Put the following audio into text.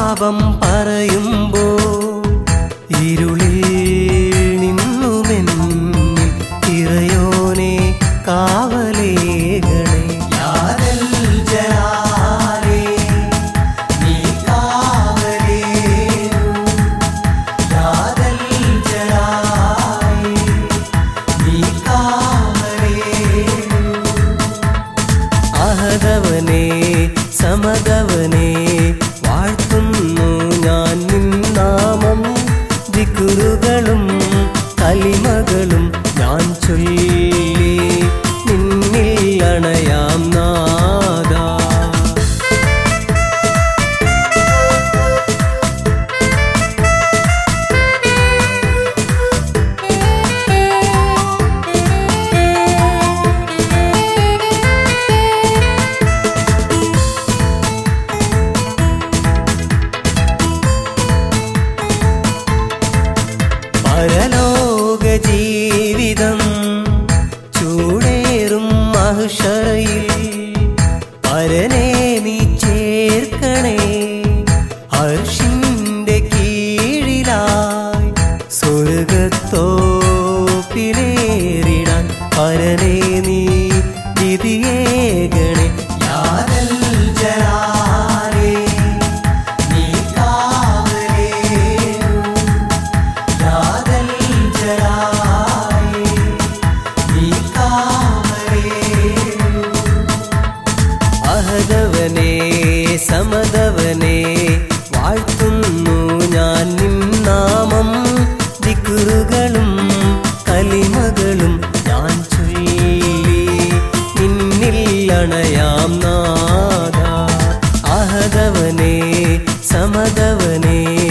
പാപം പറയുമ്പോ ഇരുളിൽ നിന്നുമെന്നിൽ ഇറയോനെ കാവലേകണേ യാദൽ ജലാലേ നീ കാവലേകൂ യാദൽ ജലാലേ നീ കാവലേകൂ അഹദവനെ സമതവനെ വാഴ്ത്തുന്നു ഞാൻ നിന്നാമം ദിക്കുറുകളും കലിമകളും ഞാൻ ചൊല്ലി നിന്നിൽ അണയാം നാദാ പരലോക ജീവിതം ചൂടേറും മഹുഷറയിൽ പരനെ നീ ചേർക്കണേ ഹർഷിന്റെ കീഴിലായി സ്വർഗത്തോപ്പിലേറിടാൻ പരനെ നീ വിധിയേകണേ യാദൽ ജലാലേ നീ കാവലേകൂ യാദൽ ജലാലേ നീ കാവലേകൂ അഹദവനെ സമതവനെ വാഴ്ത്തുന്നു ഞാൻ നിന്നാമം ദിക്കുറുകളും കലിമകളും ഞാൻ ചൊല്ലി നിന്നിൽ അണയാം നാദ അഹദവനെ സമതവനെ